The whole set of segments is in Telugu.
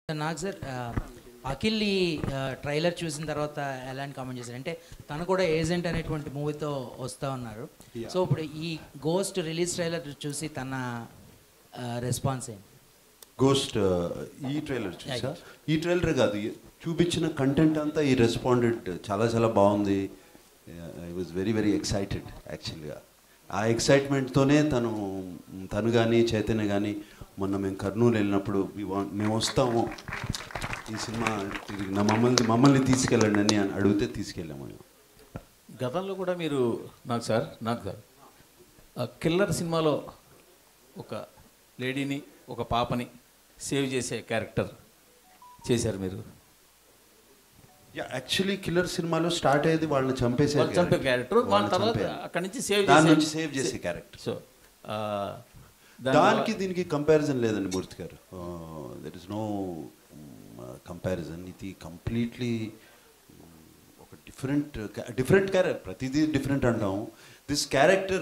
నాకు సార్ ఆ, అఖిల్ ఈ ట్రైలర్ చూసిన తర్వాత ఎలాంటి కామెంట్ చేశారు అంటే తను కూడా ఏజెంట్ అనేటువంటి మూవీతో వస్తా ఉన్నారు Yeah. సో ఇప్పుడు ఈ గోస్ట్ రిలీజ్ ట్రైలర్ చూసి తన రెస్పాన్స్ ఏంటి గోస్ట్ ఈ ట్రైలర్ చూసా ఈ ట్రైలర్ కాదు ఈ చూపించిన కంటెంట్ అంతా ఈ రెస్పాండెడ్ చాలా చాలా బాగుంది I was very very excited యాక్చువల్గా ఆ ఎక్సైట్మెంట్తోనే తను తను కానీ చైతన్య కానీ మొన్న మేము కర్నూలు వెళ్ళినప్పుడు "We want- మేము వస్తాము ఈ సినిమా ఇది నా మమ్మల్ని మమ్మల్ని తీసుకెళ్ళండి అని అడిగితే తీసుకెళ్ళాము మేము గతంలో కూడా మీరు నాకు సార్ నాకు సార్ ఆ కిల్లర్ సినిమాలో ఒక లేడీని ఒక పాపని సేవ్ చేసే క్యారెక్టర్ చేశారు మీరు యాక్చువల్లీ కిల్లర్ సినిమాలో స్టార్ట్ అయ్యేది వాళ్ళని చంపేసే వాళ్ళు చంపే క్యారెక్టర్ వాళ్ళ వాళ్ళని తర్వాత చంపేయాలి. అక్కడి నుంచి సేవ్ దాని చేసే నుంచి సేవ్ చేసే క్యారెక్టర్ సో ఆ, దానికి దీనికి కంపారిజన్ లేదండి Murthy garu there is no comparison ఇది కంప్లీట్లీ ఒక డిఫరెంట్ డిఫరెంట్ క్యారెక్టర్ ప్రతిదీ డిఫరెంట్ అంటాం దిస్ క్యారెక్టర్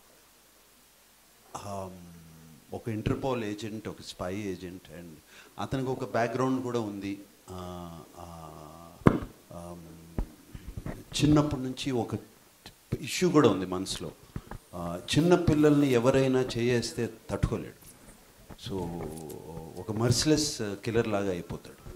ఒక ఇంటర్పోల్ ఏజెంట్ ఒక స్పై ఏజెంట్ అండ్ అతనికి ఒక బ్యాక్గ్రౌండ్ కూడా ఉంది ఆ, ఆ, um, చిన్నప్పటి నుంచి ఒక ఇష్యూ కూడా ఉంది మనసులో ఆ, చిన్న పిల్లల్ని ఎవరైనా చేయేస్తే తట్టుకోలేడు సో ఒక మర్సిలెస్ కిల్లర్ లాగా అయిపోతాడు